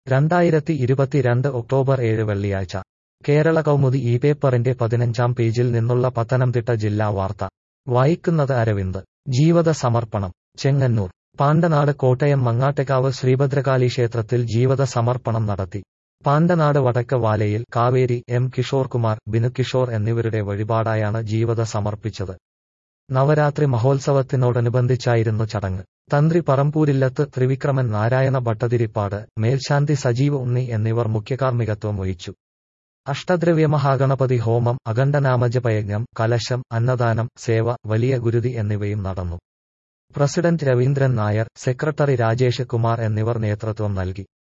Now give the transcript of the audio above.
രണ്ടായിരത്തി ഇരുപത്തിരണ്ട് ഒക്ടോബർ ഏഴ് വെള്ളിയാഴ്ച കേരള കൗമുദി ഈ പേപ്പറിന്റെ പതിനഞ്ചാം പേജിൽ നിന്നുള്ള പത്തനംതിട്ട ജില്ലാ വാർത്ത വായിക്കുന്നത് അരവിന്ദ് ജീവത സമർപ്പണം ചെങ്ങന്നൂർ പാണ്ടനാട് കോട്ടയം മങ്ങാട്ടെക്കാവ് ശ്രീഭദ്രകാളി ക്ഷേത്രത്തിൽ ജീവത സമർപ്പണം നടത്തി പാണ്ടനാട് വടക്ക് വാലയിൽ കാവേരി എം കിഷോർ കുമാർ ബിനുകിഷോർ എന്നിവരുടെ വഴിപാടായാണ് ജീവത സമർപ്പിച്ചത് നവരാത്രി മഹോത്സവത്തിനോടനുബന്ധിച്ചായിരുന്നു ചടങ്ങ് തന്ത്രി പറമ്പൂരില്ലത്ത് ത്രിവിക്രമൻ നാരായണ ഭട്ടതിരിപ്പാട് മേൽശാന്തി സജീവ് ഉണ്ണി എന്നിവർ മുഖ്യകാർമ്മികത്വം വഹിച്ചു അഷ്ടദ്രവ്യ മഹാഗണപതി ഹോമം അഖണ്ഡനാമജപയജ്ഞം കലശം അന്നദാനം സേവ വലിയ ഗുരുതി എന്നിവയും നടന്നു പ്രസിഡന്റ് രവീന്ദ്രൻ നായർ സെക്രട്ടറി രാജേഷ് കുമാർ എന്നിവർ നേതൃത്വം നൽകി